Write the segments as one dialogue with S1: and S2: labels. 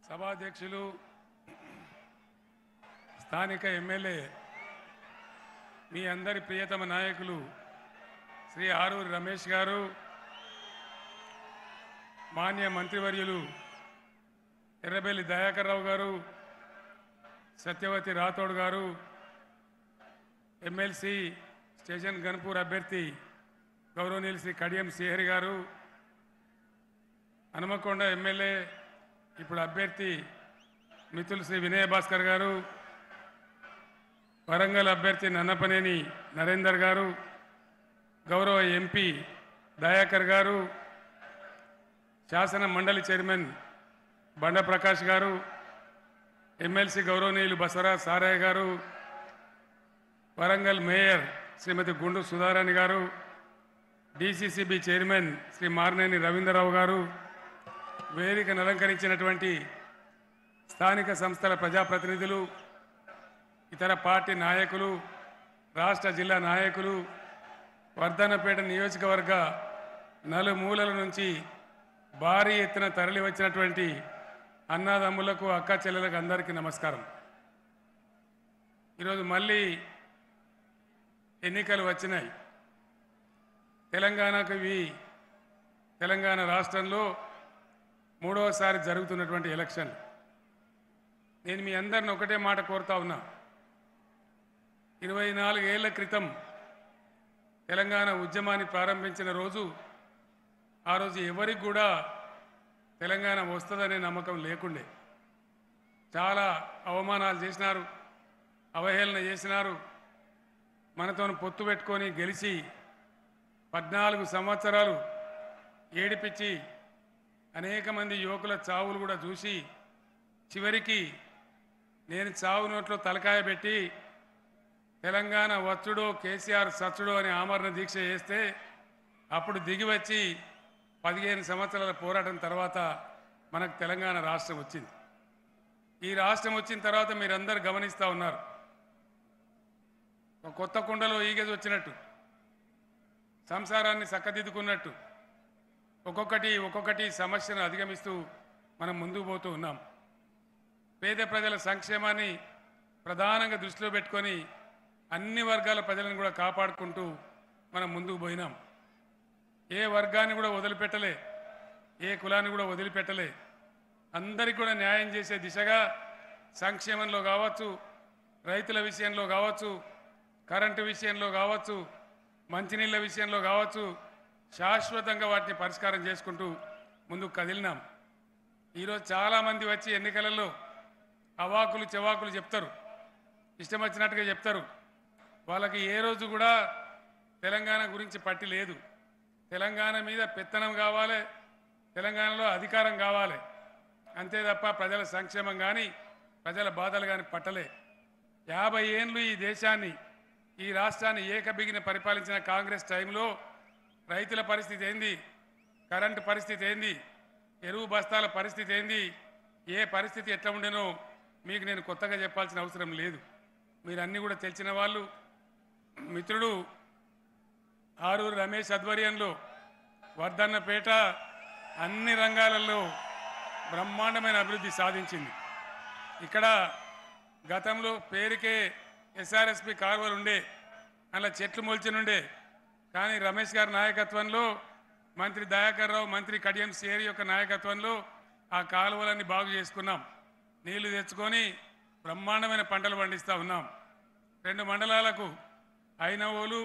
S1: సభాధ్యక్షులు స్థానిక ఎమ్మెల్యే మీ అందరి ప్రియతమ నాయకులు శ్రీ ఆరూరి రమేష్ గారు మాన్య మంత్రివర్యులు ఎర్రబెల్లి దయాకర్ రావు గారు సత్యవతి రాథోడ్ గారు ఎమ్మెల్సీ స్టేషన్ గన్పూర్ అభ్యర్థి గౌరవనీయులు శ్రీ కడియం శ్రీహరి గారు హనుమకొండ ఎమ్మెల్యే ఇప్పుడు అభ్యర్థి మిత్రులు శ్రీ వినయ భాస్కర్ గారు వరంగల్ అభ్యర్థి నన్నపనేని నరేందర్ గారు గౌరవ ఎంపీ దయాకర్ గారు శాసన మండలి చైర్మన్ బండ ప్రకాష్ గారు ఎమ్మెల్సీ గౌరవనీయులు బసవరాజ్ సారయ్య గారు వరంగల్ మేయర్ శ్రీమతి గుండు సుధారాణి గారు డిసిసిబి చైర్మన్ శ్రీ మార్నేని రవీంద్రరావు గారు వేదికను అలంకరించినటువంటి స్థానిక సంస్థల ప్రజాప్రతినిధులు ఇతర పార్టీ నాయకులు రాష్ట్ర జిల్లా నాయకులు వర్ధనపేట నియోజకవర్గ నలుమూలల నుంచి భారీ ఎత్తున తరలి వచ్చినటువంటి అన్నదమ్ములకు అక్క చెల్లెలకు అందరికీ నమస్కారం ఈరోజు మళ్ళీ ఎన్నికలు వచ్చినాయి తెలంగాణకు ఇవి తెలంగాణ రాష్ట్రంలో మూడవసారి జరుగుతున్నటువంటి ఎలక్షన్ నేను మీ అందరిని ఒకటే మాట కోరుతా ఉన్నా ఇరవై నాలుగేళ్ల క్రితం తెలంగాణ ఉద్యమాన్ని ప్రారంభించిన రోజు ఆ రోజు ఎవరికి కూడా తెలంగాణ వస్తుందనే నమ్మకం లేకుండే చాలా అవమానాలు చేసినారు అవహేళన చేసినారు మనతో పొత్తు పెట్టుకొని గెలిచి పద్నాలుగు సంవత్సరాలు ఏడిపించి అనేక మంది యువకుల చావులు కూడా చూసి చివరికి నేను చావు నోట్లో తలకాయ పెట్టి తెలంగాణ వచ్చుడో కేసీఆర్ సచ్చుడో అని ఆమరణ దీక్ష చేస్తే అప్పుడు దిగి వచ్చి పదిహేను సంవత్సరాల పోరాటం తర్వాత మనకు తెలంగాణ రాష్ట్రం వచ్చింది ఈ రాష్ట్రం వచ్చిన తర్వాత మీరందరూ గమనిస్తూ ఉన్నారు ఒక కొత్త కుండలో ఈగేది వచ్చినట్టు సంసారాన్ని చక్కదిద్దుకున్నట్టు ఒక్కొక్కటి ఒక్కొక్కటి సమస్యను అధిగమిస్తూ మనం ముందుకు పోతూ ఉన్నాం పేద ప్రజల సంక్షేమాన్ని ప్రధానంగా దృష్టిలో పెట్టుకొని అన్ని వర్గాల ప్రజలను కూడా కాపాడుకుంటూ మనం ముందుకు పోయినాం ఏ వర్గాన్ని కూడా వదిలిపెట్టలే ఏ కులాన్ని కూడా వదిలిపెట్టలే అందరికీ కూడా న్యాయం చేసే దిశగా సంక్షేమంలో కావచ్చు రైతుల విషయంలో కావచ్చు కరెంటు విషయంలో కావచ్చు మంచినీళ్ళ విషయంలో కావచ్చు శాశ్వతంగా వాటిని పరిష్కారం చేసుకుంటూ ముందుకు కదిలినాం ఈరోజు చాలామంది వచ్చి ఎన్నికలలో అవాకులు చెవాకులు చెప్తారు ఇష్టం వచ్చినట్టుగా చెప్తారు వాళ్ళకి ఏ రోజు కూడా తెలంగాణ గురించి పట్టి లేదు తెలంగాణ మీద పెత్తనం కావాలి తెలంగాణలో అధికారం కావాలి అంతే తప్ప ప్రజల సంక్షేమం కానీ ప్రజల బాధలు కానీ పట్టలే యాభై ఏండ్లు ఈ దేశాన్ని ఈ రాష్ట్రాన్ని ఏకబిగిన పరిపాలించిన కాంగ్రెస్ టైంలో రైతుల పరిస్థితి ఏంది కరెంటు పరిస్థితి ఏంది ఎరువు బస్తాల పరిస్థితి ఏంది ఏ పరిస్థితి ఎట్లా ఉండేనో మీకు నేను కొత్తగా చెప్పాల్సిన అవసరం లేదు మీరు అన్నీ కూడా తెలిసిన వాళ్ళు మిత్రుడు ఆరూరు రమేష్ ఆధ్వర్యంలో వర్ధన్నపేట అన్ని రంగాలలో బ్రహ్మాండమైన అభివృద్ధి సాధించింది ఇక్కడ గతంలో పేరుకే ఎస్ఆర్ఎస్పి కాలువలు ఉండే అలా చెట్లు మొలిచినుండే కానీ రమేష్ గారి నాయకత్వంలో మంత్రి దయాకర్ రావు మంత్రి కడియం సేరి యొక్క నాయకత్వంలో ఆ కాలువలన్నీ బాగు చేసుకున్నాం నీళ్లు తెచ్చుకొని బ్రహ్మాండమైన పంటలు పండిస్తూ ఉన్నాం రెండు మండలాలకు ఐనవోలు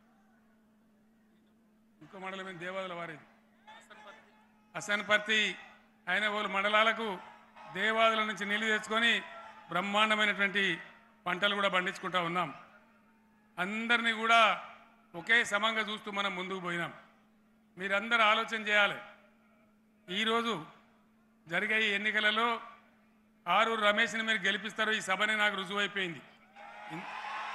S1: ఇంకో మండలం దేవాదుల వారి అసన్పర్తి ఐనవోలు మండలాలకు దేవాదుల నుంచి నీళ్లు తెచ్చుకొని బ్రహ్మాండమైనటువంటి పంటలు కూడా పండించుకుంటా ఉన్నాం అందరినీ కూడా ఒకే సమంగా చూస్తూ మనం ముందుకు పోయినాం మీరందరూ ఆలోచన చేయాలి ఈరోజు జరిగే ఈ ఎన్నికలలో ఆరూరు రమేష్ని మీరు గెలిపిస్తారు ఈ సభనే నాకు రుజువైపోయింది ఇన్-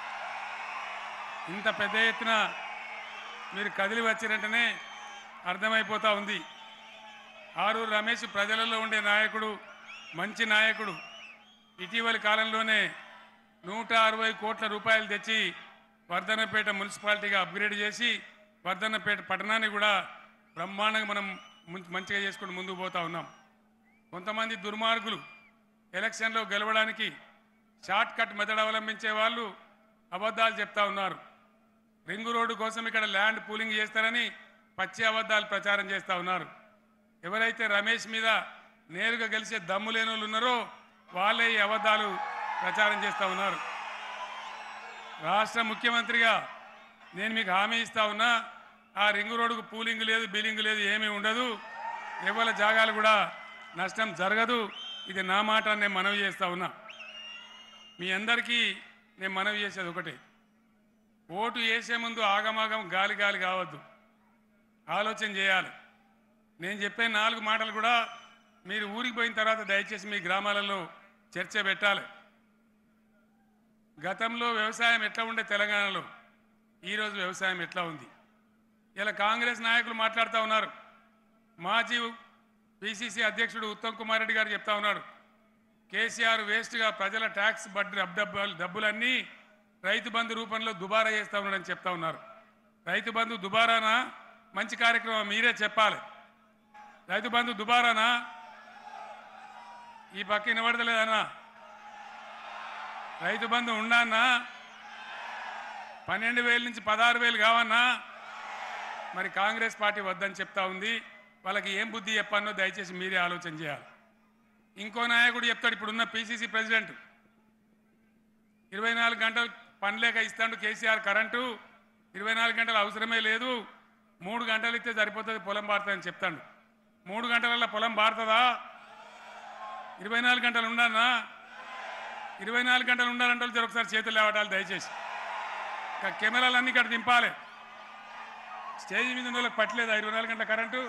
S1: ఇంత పెద్ద ఎత్తున మీరు కదిలి వచ్చినట్టునే అర్థమైపోతా ఉంది ఆరూరు రమేష్ ప్రజలలో ఉండే నాయకుడు మంచి నాయకుడు ఇటీవలి కాలంలోనే నూట అరవై కోట్ల రూపాయలు తెచ్చి వర్ధన్నపేట మున్సిపాలిటీగా అప్గ్రేడ్ చేసి వర్ధన్నపేట పట్టణాన్ని కూడా బ్రహ్మాండంగా మనం ముం- మంచిగా చేసుకుంటూ ముందుకు పోతా ఉన్నాం కొంతమంది దుర్మార్గులు ఎలక్షన్లో గెలవడానికి షార్ట్ కట్ మెథడ్ అవలంబించే వాళ్ళు అబద్ధాలు చెప్తా ఉన్నారు రింగు రోడ్డు కోసం ఇక్కడ ల్యాండ్ పూలింగ్ చేస్తారని పచ్చి అబద్ధాలు ప్రచారం చేస్తూ ఉన్నారు ఎవరైతే రమేష్ మీద నేరుగా గెలిచే దమ్ము లేని వాళ్ళు ఉన్నారో వాళ్ళే ఈ అబద్ధాలు ప్రచారం చేస్తూ ఉన్నారు రాష్ట్ర ముఖ్యమంత్రిగా నేను మీకు హామీ ఇస్తా ఉన్నా ఆ రింగు రోడ్డుకు పూలింగ్ లేదు బిల్లింగ్ లేదు ఏమీ ఉండదు ఎవరి జాగాలు కూడా నష్టం జరగదు ఇది నా మాట అని నేను మనవి చేస్తా ఉన్నా మీ అందరికీ నేను మనవి చేసేది ఒకటే ఓటు వేసే ముందు ఆగమాగం గాలి గాలి కావద్దు ఆలోచన చేయాలి నేను చెప్పే నాలుగు మాటలు కూడా మీరు ఊరికి పోయిన తర్వాత దయచేసి మీ గ్రామాలలో చర్చ పెట్టాలి గతంలో వ్యవసాయం ఎట్లా ఉండే తెలంగాణలో ఈరోజు వ్యవసాయం ఎట్లా ఉంది ఇలా కాంగ్రెస్ నాయకులు మాట్లాడుతూ ఉన్నారు మాజీ పిసిసి అధ్యక్షుడు ఉత్తమ్ కుమార్ రెడ్డి గారు చెప్తా ఉన్నాడు కేసీఆర్ వేస్ట్గా ప్రజల ట్యాక్స్ బడ్ డబ్బులు డబ్బులన్నీ రైతు బంధు రూపంలో దుబారా చేస్తా ఉన్నాడని చెప్తా ఉన్నారు రైతు బంధు దుబారానా మంచి కార్యక్రమం మీరే చెప్పాలి రైతు బంధు దుబారానా ఈ పక్క వినబడతలేదన్నా రైతు బంధు ఉండన్నా పన్నెండు వేల నుంచి పదహారు వేలు కావన్నా మరి కాంగ్రెస్ పార్టీ వద్దని చెప్తా ఉంది వాళ్ళకి ఏం బుద్ధి చెప్పానో దయచేసి మీరే ఆలోచన చేయాలి ఇంకో నాయకుడు చెప్తాడు ఇప్పుడున్న పిసిసి ప్రెసిడెంట్ ఇరవై నాలుగు గంటలు పని లేక ఇస్తాడు కేసీఆర్ కరెంటు ఇరవై నాలుగు గంటలు అవసరమే లేదు మూడు గంటలు ఇస్తే సరిపోతుంది పొలం బారుతుందని చెప్తాడు మూడు గంటలలో పొలం బారుతుందా ఇరవై నాలుగు గంటలు ఉండన్నా ఇరవై నాలుగు గంటలు ఉండాలంటే వాళ్ళు ఒకసారి చేతులు లేవటాలు దయచేసి ఇంకా కెమెరాలన్నీ ఇక్కడ దింపాలి స్టేజ్ మీద ఉన్న వాళ్ళకి పట్టలేదా ఇరవై నాలుగు గంటల కరెంటు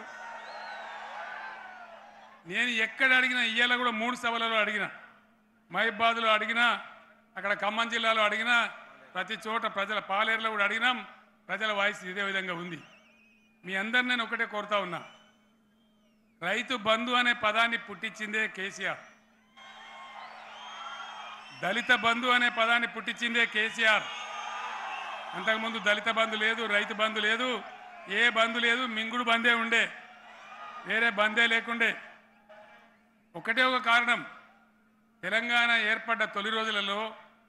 S1: నేను ఎక్కడ అడిగినా ఇయ్యాల కూడా మూడు సభలలో అడిగిన మహిబాద్లో అడిగినా అక్కడ ఖమ్మం జిల్లాలో అడిగినా ప్రతి చోట ప్రజల పాలేరులో కూడా అడిగినాం ప్రజల వాయిస్ ఇదే విధంగా ఉంది మీ అందరు నేను ఒకటే కోరుతా ఉన్నా రైతు బంధు అనే పదాన్ని పుట్టించిందే కేసీఆర్ దళిత బంధు అనే పదాన్ని పుట్టించిందే కేసీఆర్ అంతకుముందు దళిత బంధు లేదు రైతు బంధు లేదు ఏ బంధు లేదు మింగుడు బందే ఉండే వేరే బందే లేకుండే ఒకటే ఒక కారణం తెలంగాణ ఏర్పడ్డ తొలి రోజులలో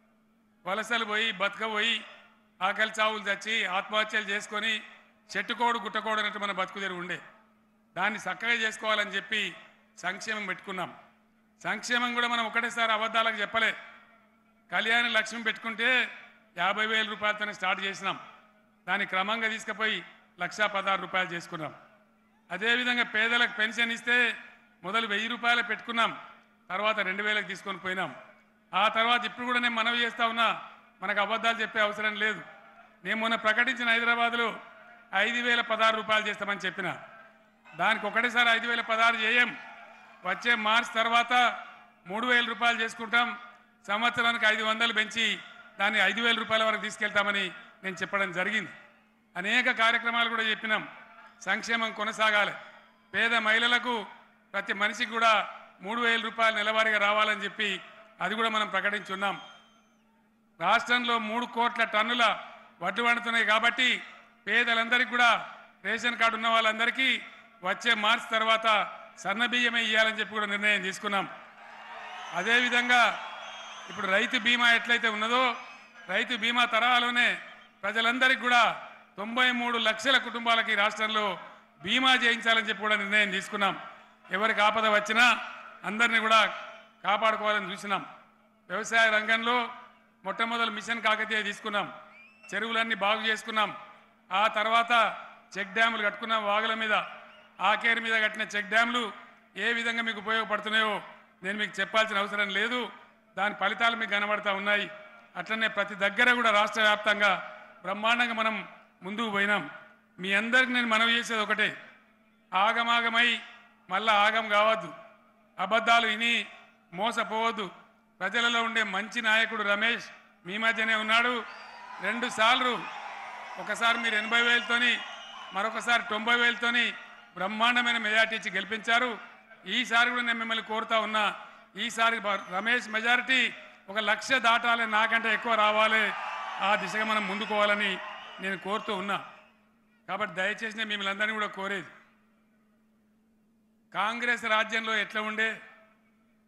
S1: వలసలు పోయి బతకపోయి ఆకలి చావులు చచ్చి ఆత్మహత్యలు చేసుకొని చెట్టుకోడు గుట్టకోడు అన్నట్టు మన బతుకు తెరుగు ఉండే దాన్ని చక్కగా చేసుకోవాలని చెప్పి సంక్షేమం పెట్టుకున్నాం సంక్షేమం కూడా మనం ఒకటేసారి అబద్ధాలకు చెప్పలే కళ్యాణ లక్ష్మి పెట్టుకుంటే యాభై వేల రూపాయలతోనే స్టార్ట్ చేసినాం దాన్ని క్రమంగా తీసుకుపోయి లక్షా పదహారు రూపాయలు చేసుకున్నాం అదేవిధంగా పేదలకు పెన్షన్ ఇస్తే మొదలు వెయ్యి రూపాయలు పెట్టుకున్నాం తర్వాత రెండు వేలకు తీసుకొని పోయినాం ఆ తర్వాత ఇప్పుడు కూడా నేను మనవి చేస్తా ఉన్నా మనకు అబద్ధాలు చెప్పే అవసరం లేదు నేను మొన్న ప్రకటించిన హైదరాబాద్లో ఐదు వేల పదహారు రూపాయలు చేస్తామని చెప్పిన దానికి ఒకటేసారి ఐదు వేల పదహారు చేయం వచ్చే మార్చ్ తర్వాత మూడు వేల రూపాయలు చేసుకుంటాం సంవత్సరానికి ఐదు వందలు పెంచి దాన్ని ఐదు వేల రూపాయల వరకు తీసుకెళ్తామని నేను చెప్పడం జరిగింది అనేక కార్యక్రమాలు కూడా చెప్పినాం సంక్షేమం కొనసాగాలి పేద మహిళలకు ప్రతి మనిషికి కూడా మూడు వేల రూపాయలు నెలవారీగా రావాలని చెప్పి అది కూడా మనం ప్రకటించున్నాం రాష్ట్రంలో మూడు కోట్ల టన్నుల వడ్లు వండుతున్నాయి కాబట్టి పేదలందరికీ కూడా రేషన్ కార్డు ఉన్న వాళ్ళందరికీ వచ్చే మార్చి తర్వాత సన్న బియ్యమే ఇవ్వాలని చెప్పి కూడా నిర్ణయం తీసుకున్నాం అదేవిధంగా ఇప్పుడు రైతు బీమా ఎట్లయితే ఉన్నదో రైతు బీమా తరహాలోనే ప్రజలందరికీ కూడా తొంభై మూడు లక్షల కుటుంబాలకి ఈ రాష్ట్రంలో బీమా చేయించాలని చెప్పి కూడా నిర్ణయం తీసుకున్నాం ఎవరికి ఆపద వచ్చినా అందరినీ కూడా కాపాడుకోవాలని చూసినాం వ్యవసాయ రంగంలో మొట్టమొదటి మిషన్ కాకతీయ తీసుకున్నాం చెరువులన్నీ బాగు చేసుకున్నాం ఆ తర్వాత చెక్ డ్యాములు కట్టుకున్నాం వాగుల మీద ఆకేరు మీద కట్టిన చెక్ డ్యాములు ఏ విధంగా మీకు ఉపయోగపడుతున్నాయో నేను మీకు చెప్పాల్సిన అవసరం లేదు దాని ఫలితాలు మీకు కనబడతా ఉన్నాయి అట్లనే ప్రతి దగ్గర కూడా రాష్ట్ర వ్యాప్తంగా బ్రహ్మాండంగా మనం ముందుకు పోయినాం మీ అందరికి నేను మనవి చేసేది ఒకటే ఆగమాగమై మళ్ళా ఆగం కావద్దు అబద్ధాలు విని మోసపోవద్దు ప్రజలలో ఉండే మంచి నాయకుడు రమేష్ మీ మధ్యనే ఉన్నాడు రెండు సార్లు ఒకసారి మీరు ఎనభై వేలతోని మరొకసారి తొంభై వేలతోని బ్రహ్మాండమైన మెజార్టీ ఇచ్చి గెలిపించారు ఈసారి కూడా నేను మిమ్మల్ని కోరుతా ఉన్నా ఈసారి బ- రమేష్ మెజారిటీ ఒక లక్ష దాటాలి నాకంటే ఎక్కువ రావాలి ఆ దిశగా మనం ముందుకోవాలని నేను కోరుతూ ఉన్నా కాబట్టి దయచేసి నేను మిమ్మల్ని అందరినీ కూడా కోరేది కాంగ్రెస్ రాజ్యంలో ఎట్లా ఉండే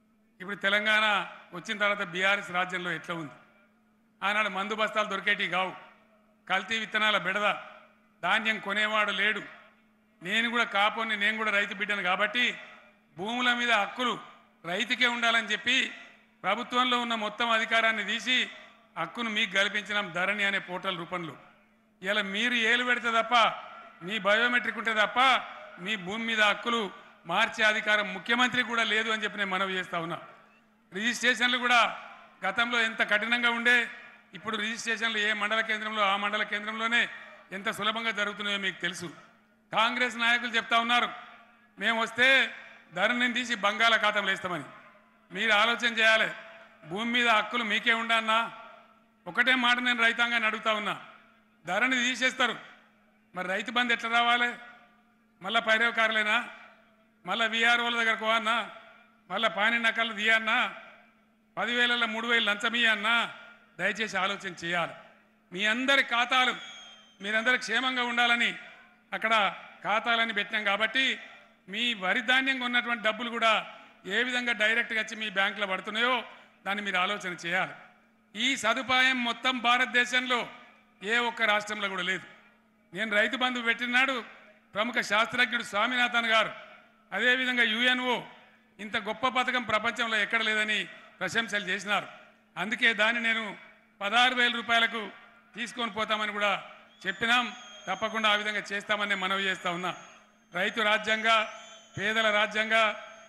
S1: ఇప్పుడు తెలంగాణ వచ్చిన తర్వాత బీఆర్ఎస్ రాజ్యంలో ఎట్లా ఉంది ఆనాడు మందు బస్తాలు దొరికేటి కావు కల్తీ విత్తనాల బెడద ధాన్యం కొనేవాడు లేడు నేను కూడా కాపోని నేను కూడా రైతు బిడ్డను కాబట్టి భూముల మీద హక్కులు రైతుకే ఉండాలని చెప్పి ప్రభుత్వంలో ఉన్న మొత్తం అధికారాన్ని తీసి హక్కును మీకు కల్పించినాం ధరణి అనే పోర్టల్ రూపంలో ఇలా మీరు ఏలు పెడితే తప్ప మీ బయోమెట్రిక్ ఉంటే తప్ప మీ భూమి మీద హక్కులు మార్చే అధికారం ముఖ్యమంత్రి కూడా లేదు అని చెప్పి నేను మనవి చేస్తా ఉన్నా రిజిస్ట్రేషన్లు కూడా గతంలో ఎంత కఠినంగా ఉండే ఇప్పుడు రిజిస్ట్రేషన్లు ఏ మండల కేంద్రంలో ఆ మండల కేంద్రంలోనే ఎంత సులభంగా జరుగుతున్నాయో మీకు తెలుసు కాంగ్రెస్ నాయకులు చెప్తా ఉన్నారు మేము వస్తే ధరణిని తీసి బంగాళాఖాతంలో వేస్తామని మీరు ఆలోచన చేయాలి భూమి మీద హక్కులు మీకే ఉండన్నా ఒకటే మాట నేను రైతాంగాన్ని అడుగుతా ఉన్నా ధరని తీసేస్తారు మరి రైతు బంధు ఎట్లా రావాలి మళ్ళా పైరవకారులేనా మళ్ళా విఆర్ఓల దగ్గరకు అన్నా మళ్ళా పాని నకలు తీయన్నా పదివేలలో మూడు వేలు లంచం అన్నా దయచేసి ఆలోచన చేయాలి మీ అందరి ఖాతాలు మీరందరూ క్షేమంగా ఉండాలని అక్కడ ఖాతాలని పెట్టాం కాబట్టి మీ వరి ధాన్యంగా ఉన్నటువంటి డబ్బులు కూడా ఏ విధంగా డైరెక్ట్గా వచ్చి మీ బ్యాంకులో పడుతున్నాయో దాన్ని మీరు ఆలోచన చేయాలి ఈ సదుపాయం మొత్తం భారతదేశంలో ఏ ఒక్క రాష్ట్రంలో కూడా లేదు నేను రైతు బంధు పెట్టినాడు ప్రముఖ శాస్త్రజ్ఞుడు స్వామినాథన్ గారు అదేవిధంగా యుఎన్ఓ ఇంత గొప్ప పథకం ప్రపంచంలో ఎక్కడ లేదని ప్రశంసలు చేసినారు అందుకే దాన్ని నేను పదహారు వేల రూపాయలకు తీసుకొని పోతామని కూడా చెప్పినాం తప్పకుండా ఆ విధంగా చేస్తామని మనవి చేస్తా ఉన్నా రైతు రాజ్యంగా పేదల రాజ్యంగా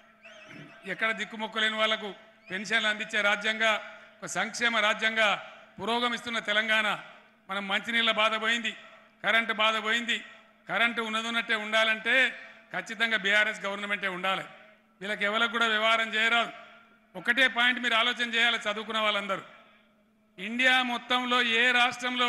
S1: ఎక్కడ దిక్కుమొక్కలేని వాళ్లకు పెన్షన్లు అందించే రాజ్యంగా ఒక సంక్షేమ రాజ్యంగా పురోగమిస్తున్న తెలంగాణ మనం మంచినీళ్ళ బాధ పోయింది కరెంటు బాధ పోయింది కరెంటు ఉన్నదున్నట్టే ఉండాలంటే ఖచ్చితంగా బీఆర్ఎస్ గవర్నమెంటే ఉండాలి వీళ్ళకి ఎవరికి కూడా వ్యవహారం చేయరాదు ఒకటే పాయింట్ మీరు ఆలోచన చేయాలి చదువుకున్న వాళ్ళందరూ ఇండియా మొత్తంలో ఏ రాష్ట్రంలో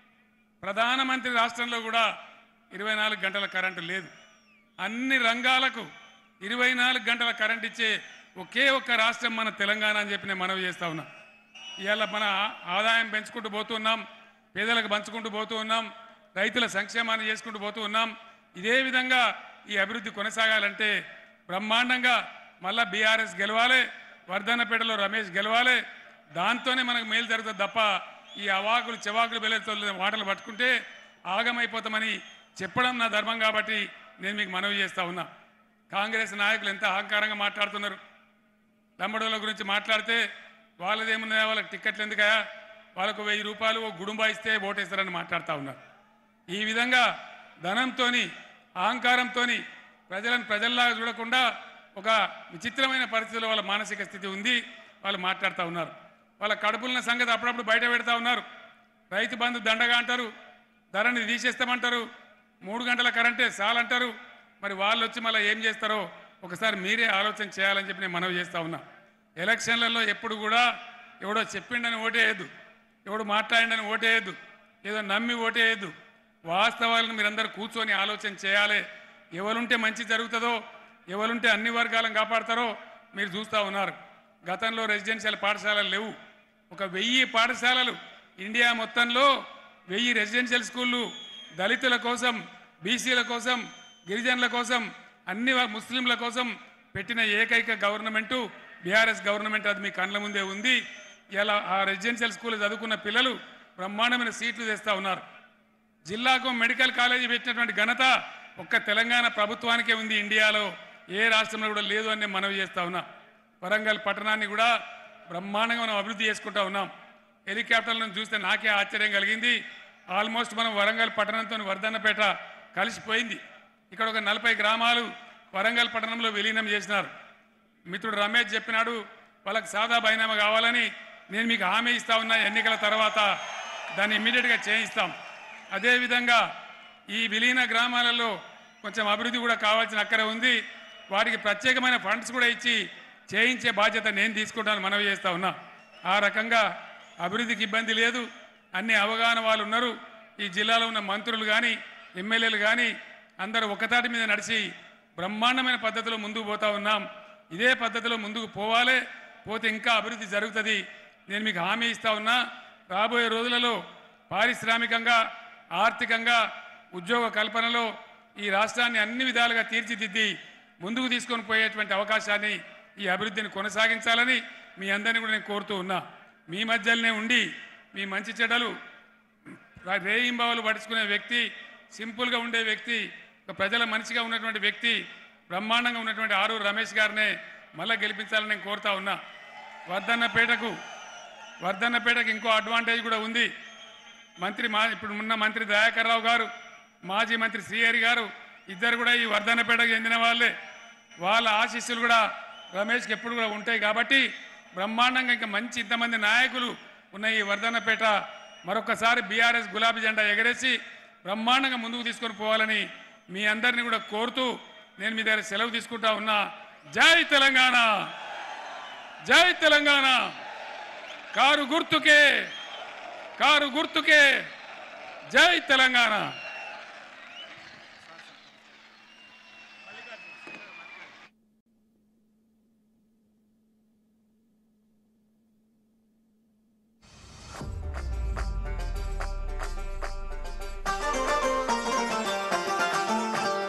S1: ప్రధానమంత్రి రాష్ట్రంలో కూడా ఇరవై నాలుగు గంటల కరెంటు లేదు అన్ని రంగాలకు ఇరవై నాలుగు గంటల కరెంట్ ఇచ్చే ఒకే ఒక్క రాష్ట్రం మన తెలంగాణ అని చెప్పి నేను మనవి చేస్తా ఉన్నా ఇవాళ మన ఆదాయం పెంచుకుంటూ పోతున్నాం పేదలకు పంచుకుంటూ పోతూ ఉన్నాం రైతుల సంక్షేమాన్ని చేసుకుంటూ పోతూ ఉన్నాం ఇదే విధంగా ఈ అభివృద్ధి కొనసాగాలంటే బ్రహ్మాండంగా మళ్ళా బీఆర్ఎస్ గెలవాలి వర్ధన్నపేటలో రమేష్ గెలవాలి దాంతోనే మనకు మేలు జరుగుతుంది తప్ప ఈ అవాకులు చెవాకులు బెల్లతో మాటలు పట్టుకుంటే ఆగమైపోతామని చెప్పడం నా ధర్మం కాబట్టి నేను మీకు మనవి చేస్తా ఉన్నా కాంగ్రెస్ నాయకులు ఎంత అహంకారంగా మాట్లాడుతున్నారు లంబడోళ్ళ గురించి మాట్లాడితే వాళ్ళదేమున్నాయా వాళ్ళకి టిక్కెట్లు ఎందుకయా వాళ్ళకు వెయ్యి రూపాయలు ఓ గుడుంబా ఇస్తే ఓటేస్తారని మాట్లాడుతూ ఉన్నారు ఈ విధంగా ధనంతో అహంకారంతో ప్రజలను ప్రజల్లాగా చూడకుండా ఒక విచిత్రమైన పరిస్థితిలో వాళ్ళ మానసిక స్థితి ఉంది వాళ్ళు మాట్లాడుతూ ఉన్నారు వాళ్ళ కడుపుల సంగతి అప్పుడప్పుడు బయట పెడతా ఉన్నారు రైతు బంధు దండగా అంటారు ధరని తీసేస్తామంటారు మూడు గంటల కరెంటే చాలంటారు మరి వాళ్ళు వచ్చి మళ్ళీ ఏం చేస్తారో ఒకసారి మీరే ఆలోచన చేయాలని చెప్పి నేను మనవి చేస్తా ఉన్నా ఎలక్షన్లలో ఎప్పుడు కూడా ఎవడో చెప్పిండని ఓటేయద్దు ఎవడు మాట్లాడిండని ఓటేయద్దు ఏదో నమ్మి ఓటేయద్దు వాస్తవాలను మీరందరూ కూర్చొని ఆలోచన చేయాలి ఎవరుంటే మంచి జరుగుతుందో ఎవరుంటే అన్ని వర్గాలను కాపాడతారో మీరు చూస్తూ ఉన్నారు గతంలో రెసిడెన్షియల్ పాఠశాలలు లేవు ఒక వెయ్యి పాఠశాలలు ఇండియా మొత్తంలో వెయ్యి రెసిడెన్షియల్ స్కూళ్ళు దళితుల కోసం బీసీల కోసం గిరిజనుల కోసం అన్ని వ- ముస్లింల కోసం పెట్టిన ఏకైక గవర్నమెంటు బీఆర్ఎస్ గవర్నమెంట్ అది మీ కళ్ళ ముందే ఉంది ఇలా ఆ రెసిడెన్షియల్ స్కూల్ చదువుకున్న పిల్లలు బ్రహ్మాండమైన సీట్లు తెస్తా ఉన్నారు జిల్లాకు మెడికల్ కాలేజీ పెట్టినటువంటి ఘనత ఒక్క తెలంగాణ ప్రభుత్వానికే ఉంది ఇండియాలో ఏ రాష్ట్రంలో కూడా లేదు అని నేను మనవి చేస్తా ఉన్నా వరంగల్ పట్టణాన్ని కూడా బ్రహ్మాండంగా మనం అభివృద్ధి చేసుకుంటా ఉన్నాం హెలికాప్టర్లను చూస్తే నాకే ఆశ్చర్యం కలిగింది ఆల్మోస్ట్ మనం వరంగల్ పట్టణంతో వర్ధన్నపేట కలిసిపోయింది ఇక్కడ ఒక నలభై గ్రామాలు వరంగల్ పట్టణంలో విలీనం చేసినారు మిత్రుడు రమేష్ చెప్పినాడు వాళ్ళకి సాదా బైనామా కావాలని నేను మీకు హామీ ఇస్తా ఉన్నా ఎన్నికల తర్వాత దాన్ని ఇమ్మీడియట్గా చేయిస్తాం అదేవిధంగా ఈ విలీన గ్రామాలలో కొంచెం అభివృద్ధి కూడా కావాల్సిన అక్కర ఉంది వారికి ప్రత్యేకమైన ఫండ్స్ కూడా ఇచ్చి చేయించే బాధ్యత నేను తీసుకుంటాను మనవి చేస్తా ఉన్నా ఆ రకంగా అభివృద్ధికి ఇబ్బంది లేదు అన్ని అవగాహన వాళ్ళు ఉన్నారు ఈ జిల్లాలో ఉన్న మంత్రులు కానీ ఎమ్మెల్యేలు కానీ అందరూ ఒకతాటి మీద నడిచి బ్రహ్మాండమైన పద్ధతిలో ముందుకు పోతా ఉన్నాం ఇదే పద్ధతిలో ముందుకు పోవాలి పోతే ఇంకా అభివృద్ధి జరుగుతుంది నేను మీకు హామీ ఇస్తా ఉన్నా రాబోయే రోజులలో పారిశ్రామికంగా ఆర్థికంగా ఉద్యోగ కల్పనలో ఈ రాష్ట్రాన్ని అన్ని విధాలుగా తీర్చిదిద్ది ముందుకు తీసుకొని పోయేటువంటి అవకాశాన్ని ఈ అభివృద్ధిని కొనసాగించాలని మీ అందరినీ కూడా నేను కోరుతూ ఉన్నా మీ మధ్యలోనే ఉండి మీ మంచి చెడ్డలు రేయింబావులు పడుచుకునే వ్యక్తి సింపుల్గా ఉండే వ్యక్తి ఒక ప్రజల మనిషిగా ఉన్నటువంటి వ్యక్తి బ్రహ్మాండంగా ఉన్నటువంటి ఆరూరు రమేష్ గారినే మళ్ళా గెలిపించాలని నేను కోరుతా ఉన్నా వర్ధన్నపేటకు వర్ధన్నపేటకు ఇంకో అడ్వాంటేజ్ కూడా ఉంది మంత్రి మా ఇప్పుడు ఉన్న మంత్రి దయాకర్ రావు గారు మాజీ మంత్రి శ్రీహరి గారు ఇద్దరు కూడా ఈ వర్ధన్నపేటకు చెందిన వాళ్ళే వాళ్ళ ఆశీస్సులు కూడా రమేష్కి ఎప్పుడు కూడా ఉంటాయి కాబట్టి బ్రహ్మాండంగా ఇంకా మంచి ఇంతమంది నాయకులు ఉన్న ఈ వర్ధన్నపేట మరొకసారి బీఆర్ఎస్ గులాబీ జెండా ఎగరేసి బ్రహ్మాండంగా ముందుకు తీసుకొని పోవాలని మీ అందరినీ కూడా కోరుతూ నేను మీ దగ్గర సెలవు తీసుకుంటా ఉన్నా జై తెలంగాణ జై తెలంగాణ కారు గుర్తుకే కారు గుర్తుకే జై తెలంగాణ